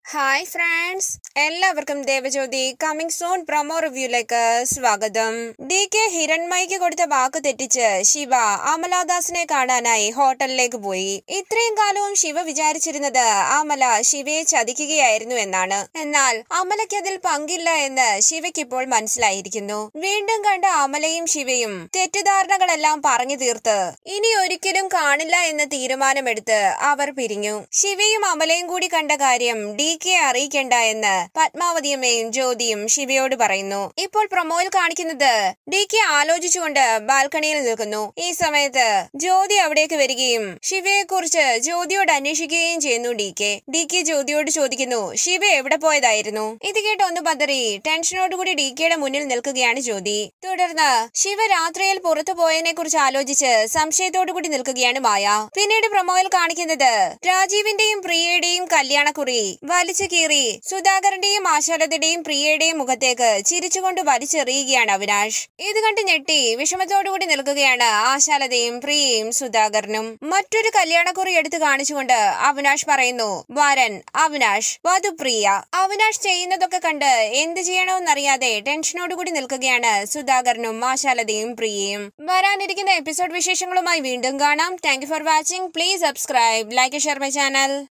hi friends എല്ലാവർക്കും Devajyothi coming soon promo റിവ്യൂലേക്ക് സ്വാഗതം ഡി കെ ഹിരൺമയ്ക്ക് കൊടുത്ത വാക്ക് തെറ്റിച്ച് ശിവ അമലാദാസിനെ കാണാനായി ഹോട്ടലിലേക്ക് പോയി ഇത്രയും കാലവും ശിവ വിചാരിച്ചിരുന്നത് അമല ശിവയെ ചതിക്കുകയായിരുന്നു എന്നാണ് എന്നാൽ അമലയ്ക്ക് അതിൽ പങ്കില്ല എന്ന് ശിവയ്ക്ക് ഇപ്പോൾ മനസ്സിലായിരിക്കുന്നു വീണ്ടും കണ്ട അമലയും ശിവയും തെറ്റിദ്ധാരണകളെല്ലാം പറഞ്ഞു തീർത്ത് ഇനി ഒരിക്കലും കാണില്ല എന്ന തീരുമാനമെടുത്ത് അവർ പിരിഞ്ഞു ശിവയും അമലയും കൂടി കണ്ട കാര്യം ഡി കെ അറിയിക്കണ്ട എന്ന് പത്മാവതിയമ്മയും ജ്യോതിയും ശിവയോട് പറയുന്നു ഇപ്പോൾ പ്രൊമോയിൽ കാണിക്കുന്നത് ഡി കെ ആലോചിച്ചുകൊണ്ട് ബാൽക്കണിയിൽ നിൽക്കുന്നു ഈ സമയത്ത് ജ്യോതി അവിടേക്ക് വരികയും ശിവയെ കുറിച്ച് ജ്യോതിയോട് അന്വേഷിക്കുകയും ചെയ്യുന്നു ഡി കെ ഡി കെ ജ്യോതിയോട് ചോദിക്കുന്നു ശിവ എവിടെ പോയതായിരുന്നു ഇത് കേട്ട് ഒന്ന് പതറി ടെൻഷനോടുകൂടി ഡി കെയുടെ മുന്നിൽ നിൽക്കുകയാണ് ജ്യോതി തുടർന്ന് ശിവ രാത്രിയിൽ പുറത്തു പോയതിനെ കുറിച്ച് ആലോചിച്ച് സംശയത്തോടുകൂടി നിൽക്കുകയാണ് മായ പിന്നീട് പ്രൊമോയിൽ കാണിക്കുന്നത് രാജീവിന്റെയും പ്രിയയുടെയും കല്യാണക്കുറി വലിച്ചു കീറി സുധാകരന്റെയും ആശാലതയുടെയും പ്രിയയുടെയും മുഖത്തേക്ക് ചിരിച്ചുകൊണ്ട് വലിച്ചെറിയുകയാണ് അവിനാഷ് ഇത് കണ്ട് ഞെട്ടി വിഷമത്തോടുകൂടി നിൽക്കുകയാണ് ആശാലതയും പ്രിയയും സുധാകരനും മറ്റൊരു കല്യാണക്കുറി എടുത്തു കാണിച്ചുകൊണ്ട് അവിനാഷ് പറയുന്നു വരൻ അവിനാഷ് വധു പ്രിയ അവിനാഷ് ചെയ്യുന്നതൊക്കെ കണ്ട് എന്ത് ചെയ്യണമെന്നറിയാതെ ടെൻഷനോടുകൂടി നിൽക്കുകയാണ് സുധാകരനും ആശാലതയും പ്രിയയും വരാനിരിക്കുന്ന എപ്പിസോഡ് വിശേഷങ്ങളുമായി വീണ്ടും കാണാം thank for watching please subscribe like share my channel